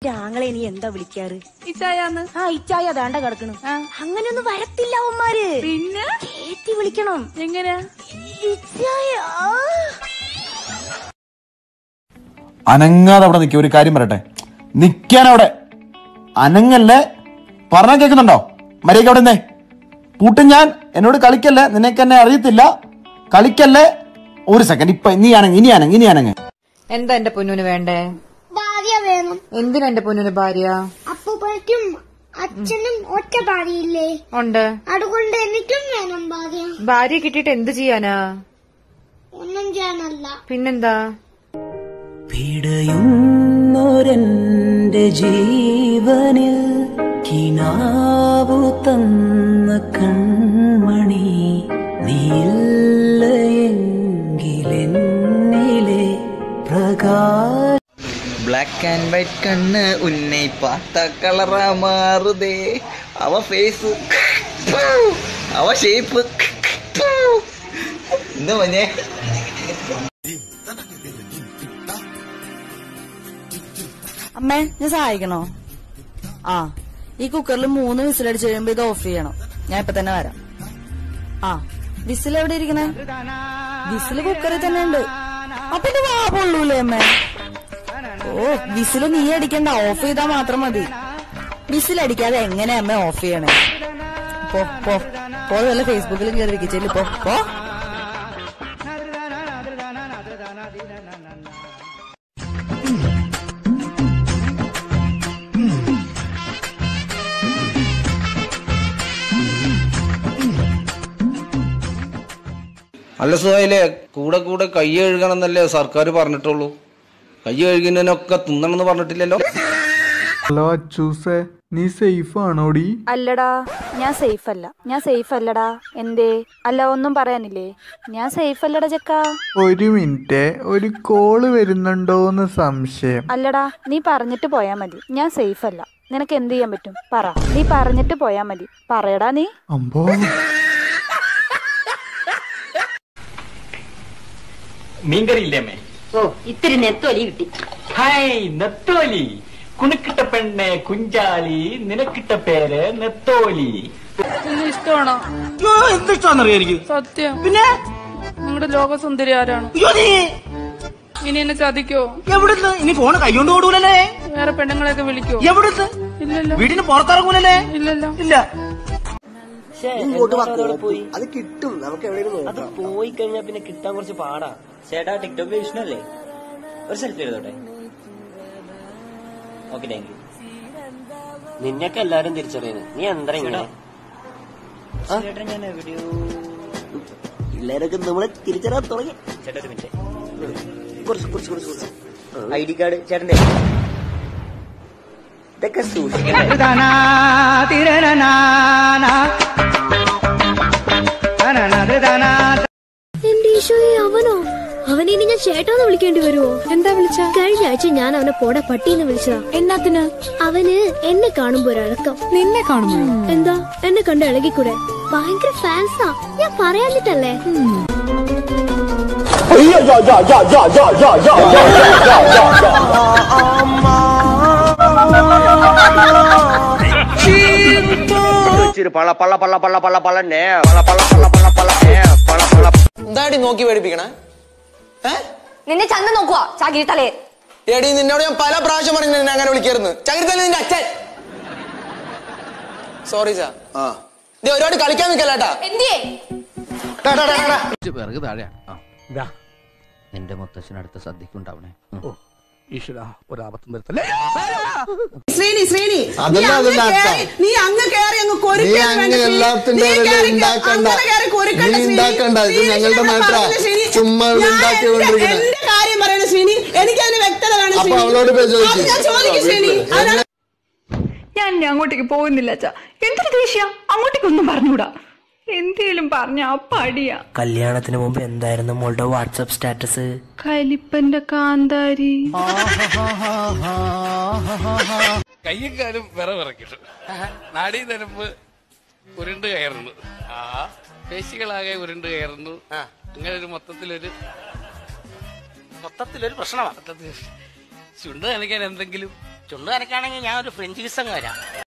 ആങ്ങളെ നീ എന്താ വിളിക്കാറ് ഇച്ചായാന്ന് ആ ഇച്ചായ അതാണ്ട കിടക്കണു അങ്ങനെയൊന്നും വരത്തില്ല അവന്മാര് പിന്നെ കേറ്റി വിളിക്കണം എങ്ങനെയാ ഇച്ചായ ആ. അനങ്ങാതെ അവിടെ നിൽക്കുക ഒരു കാര്യം പറയട്ടെ നിൽക്കാൻ അവിടെ അനങ്ങല്ലേ പറഞ്ഞാൽ കേൾക്കുന്നുണ്ടോ മര്യാദ അവിടെ നിന്നേ പൂട്ടും ഞാൻ എന്നോട് കളിക്കല്ലേ നിനക്ക് എന്നെ അറിയത്തില്ല കളിക്കല്ലേ ഒരു സെക്കൻഡ് ഇപ്പൊ നീ അനങ്ങ് ഇനി അനങ്ങ് ഇനി അനങ്ങ് എന്താ എന്റെ പൊന്നുന് വേണ്ടേ ഭാര്യ വേണം എന്തിനാ എന്റെ പൊന്നുന് ഭാര്യ അപ്പൂപ്പയ്ക്കും അച്ഛനും ഒറ്റ ഭാര്യയില്ലേ ഉണ്ട് അതുകൊണ്ട് എനിക്കും വേണം ഭാര്യ ഭാര്യ കിട്ടിയിട്ട് എന്ത് ചെയ്യാനാ ഒന്നും ചെയ്യാനല്ല പിന്നെന്താ പിടയുന്നൊരെന്റെ ജീവനിൽ കിനാവു തന്ന കൺമണി നീയില്ലയെങ്കിലെന്നിലെ പ്രകാശ ബ്ലാക്ക് ആൻഡ് വൈറ്റ് കണ്ണ് ഉന്നെ പാത്ത കളറാ മാറുതേ അവ ഫേസ് അവ ഷേപ്പ് എന്താ മഞ്ഞേ അമ്മേ ഞാൻ സഹായിക്കണോ ആ ഈ കുക്കറിൽ മൂന്ന് വിസിലടിച്ച് കഴിയുമ്പോ ഇത് ഓഫ് ചെയ്യണം ഞാൻ ഇപ്പൊ തന്നെ വരാം ആ വിസിൽ എവിടെ ഇരിക്കണേ വിസിൽ കുക്കറിൽ തന്നെ ഉണ്ട് അപ്പൊ ഇത് വാ പൊള്ളൂലേ അമ്മേ ഓ വിസിൽ നീ അടിക്കണ്ട ഓഫ് ചെയ്താ മാത്രം മതി വിസിൽ അടിക്കാതെ എങ്ങനെ അമ്മ ഓഫ് ചെയ്യണേ പോ പോ പോ വല്ല ഫേസ്ബുക്കിലും കയറി ഇരിക്കിച്ചേല് പോ പോ അല്ല സുഹൈലെ കൂടെ കൂടെ കൈ കഴുകണം എന്നല്ലേ സർക്കാർ പറഞ്ഞിട്ടുള്ളൂ കൈ കഴുകുന്നതിനൊക്കെ തിന്നണമെന്ന് പറഞ്ഞിട്ടില്ലല്ലോ ഹലോ അച്ചൂസേ നീ സേഫ് ആണോടി അല്ലടാ ഞാൻ സേഫ് അല്ല ഞാൻ സേഫ് അല്ലടാ എന്തേ അല്ല ഒന്നും പറയാനില്ലേ ഞാൻ സേഫ് അല്ലടാ ചെക്ക ഒരു മിനിറ്റ് ഒരു കോള് വരുന്നുണ്ടോന്ന് സംശയം അല്ലടാ നീ പറഞ്ഞിട്ട് പോയാ മതി ഞാൻ സേഫ് അല്ല നിനക്ക് എന്ത് ചെയ്യാൻ പറ്റും പറ നീ പറഞ്ഞിട്ട് പോയാ മതി പറയടാ നീ അമ്പോ മീൻകറി ഇല്ലേ അമ്മേ ഓ ഇത്തിരി നെത്തോലി കിട്ടി ഹായ് നെത്തോലി കുണുക്കിട്ട പെണ്ണെ കുഞ്ചാലി നിനക്കിട്ട പേര് നെത്തോലി നിന്നെ ഇഷ്ടമാണോ എന്തിഷ്ടാന്നറിയാം എനിക്ക് സത്യം പിന്നെ നിങ്ങളുടെ ലോകസുന്ദരി ആരാണ് ഇനി എന്നെ ചതിക്കോ എവിടുന്ന് ഇനി ഫോണ് കൈകൊണ്ട് ഓടൂലല്ലേ വേറെ പെണ്ണുങ്ങളെയൊക്കെ വിളിക്കോ എവിടുന്ന് ഇല്ലല്ലോ വീടിന് പുറത്തിറങ്ങൂലല്ലേ ഇല്ലല്ലോ ഇല്ല പോയി അത് കിട്ടും നമുക്ക് എവിടെയെങ്കിലും അത് പോയി കഴിഞ്ഞാൽ പിന്നെ കിട്ടാൻ കുറച്ച് പാടാ ചേട്ടാ ടിക്ടോക്ക് ഇഷ്ടമല്ലേ ഒരു സെൽഫി എടുത്തോട്ടെ ഓക്കെ താങ്ക് യു നിന്നെയൊക്കെ എല്ലാരും തിരിച്ചറിയുന്നു നീ എന്താ ഇങ്ങനെ ചേട്ടാ ഞാൻ എവിടെയോ പിള്ളേരൊക്കെ നമ്മളെ തിരിച്ചറിയാൻ തുടങ്ങി ചേട്ടാ ഒരു മിനിറ്റ് കുറച്ച് കുറച്ച് കുറച്ച് കുറച്ച് ഐ ഡി കാർഡ് ചേട്ടന്റെ ഇതൊക്കെ സൂക്ഷിക്കണ്ടേ എന്റെ ഈശോയെ അവനോ അവനെ ഇനി ഞാൻ ചേട്ടാന്ന് വിളിക്കേണ്ടി വരുമോ എന്താ വിളിച്ച കഴിഞ്ഞ ആഴ്ച ഞാൻ അവനെ പോടെ പട്ടീന്ന് വിളിച്ചതാ എന്നാത്തിന് അവന് എന്നെ കാണുമ്പോ ഒരഴക്കം നിന്നെ കാണുമ്പോ എന്താ എന്നെ കണ്ട് ഇളകിക്കൂടെ ഭയങ്കര ഫാൻസാ ഞാൻ പറയാഞ്ഞിട്ടല്ലേ പള്ള പള്ള പള്ള പള്ള പള്ള പള്ളന്നെ പള്ള പള്ള പള്ള പള്ള പള്ളന്നെ പള്ള പള്ള എന്താടി നോക്കി പേടിപ്പിക്കണേ ഏ നിന്നെ ചന്ത നോക്കുക ചാകിരി തലേ എടി നിന്നോട് ഞാൻ പല പ്രാവശ്യം പറഞ്ഞു നിന്നെ അങ്ങനെ വിളിക്കരുന്ന് ചകിരിത്തല്ല നിന്റെ അച്ഛൻ സോറി സാ ആ നീ ഒരുപാട് കളിക്കാൻ നിൽക്കല്ലേട്ടാ എന്തിയേ പിറകു താഴെയാ നിന്റെ മുത്തച്ഛൻ അടുത്ത സദ്യക്കുണ്ടാവണേ ഈശ്വര ഒരാപത്തും വരുത്തല്ലേ ശ്രീനി ശ്രീനി അതല്ല നീ അങ്ങ് അതിന്റെ അർത്ഥം. കേറി- നീ അങ്ങ് കയറി അങ്ങ് നീ കൊരുക്കാൻ അങ്ങ് വേണ്ട ശ്രീനി. എല്ലാത്തിന്റെ നീ ഇടയിലും കേറി- ഉണ്ടാക്കണ്ട. അങ്ങനെ കയറി കൊരുക്കണ്ട നീ ശ്രീനി. ഉണ്ടാക്കണ്ട. ഇത് ശ്രീനി ഞങ്ങളുടെ ഞാൻ മാറ്ററാ. പറഞ്ഞില്ല ശ്രീനി. ചുമ്മാ ഇവിടെ ഞാൻ ഉണ്ടാക്കി എന്റെ- കൊണ്ടിരിക്കണെ. എന്റെ കാര്യം പറയണ ശ്രീനി എനിക്ക് അതിന് വ്യക്തത വേണം അപ്പൊ ശ്രീനി. അവളോട് പോയി ചോദിക്ക്. അത് ഞാൻ ചോദിക്കും ശ്രീനി അതിനാ- ഞാൻ ഇനി അങ്ങോട്ടേക്ക് പോകുന്നില്ല അച്ഛാ എന്തൊരു ദേഷ്യ അങ്ങോട്ടേക്കൊന്നും പറഞ്ഞുകൂടാ എന്തേലും പറഞ്ഞ അപ്പ അടിയാ കല്യാണത്തിന് മുമ്പ് എന്തായിരുന്നു മോളുടെ വാട്സപ്പ് സ്റ്റാറ്റസ് കലിപ്പന്റെ കാന്താരി കയ്യും കാലും വിറ വിറക്കിട്ടു നാടീ നരമ്പ് ഉരുണ്ട് കയറുന്നു പേശികളാകെ ഉരുണ്ട് കയറുന്നു അങ്ങനെ ഒരു മൊത്തത്തിലൊരു മൊത്തത്തിലൊരു പ്രശ്നമാണ് ചുണ്ട് നനയ്ക്കാൻ എന്തെങ്കിലും ചുണ്ട് നനയ്ക്കാണെങ്കിൽ ഞാൻ ഒരു ഫ്രഞ്ച് കിസ് അങ്ങ് വരാം